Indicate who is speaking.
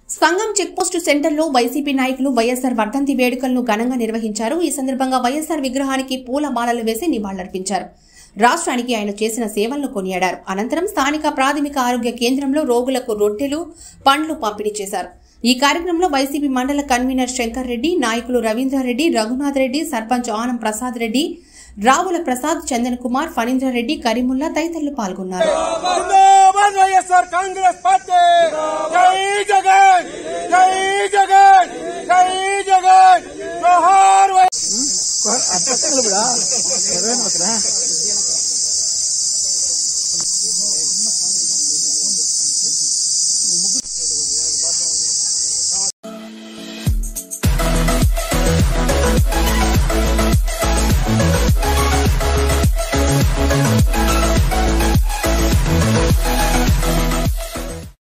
Speaker 1: సంఘం చెక్పోస్టు సెంటర్లో వైసీపీ నాయకులు వైఎస్ఆర్ వర్ధంతి వేడుకలను ఘనంగా నిర్వహించారు ఈ సందర్భంగా వైఎస్ఆర్ విగ్రహానికి పూల మాలలు వేసి నివాళులర్పించారు రాష్ట్రానికి ఆయన చేసిన సేవలను కొనియాడారు అనంతరం స్థానిక ప్రాథమిక ఆరోగ్య కేంద్రంలో రోగులకు రొట్టెలు పండ్లు పంపిణీ చేశారు ఈ కార్యక్రమంలో వైసీపీ మండల కన్వీనర్ శంకర్ రెడ్డి నాయకులు రవీంద్రారెడ్డి రఘునాథ్ రెడ్డి సర్పంచ్ ఆనం ప్రసాద్ రెడ్డి రావుల ప్రసాద్ చందన్ కుమార్ ఫణీంద్రారెడ్డి కరీముల్లా తదితరులు పాల్గొన్నారు
Speaker 2: జిందాబాద్ వైఎస్ఆర్ కాంగ్రెస్ పార్టీ జై జగన్ జై జగన్ జై జగన్ జోహార్ వై-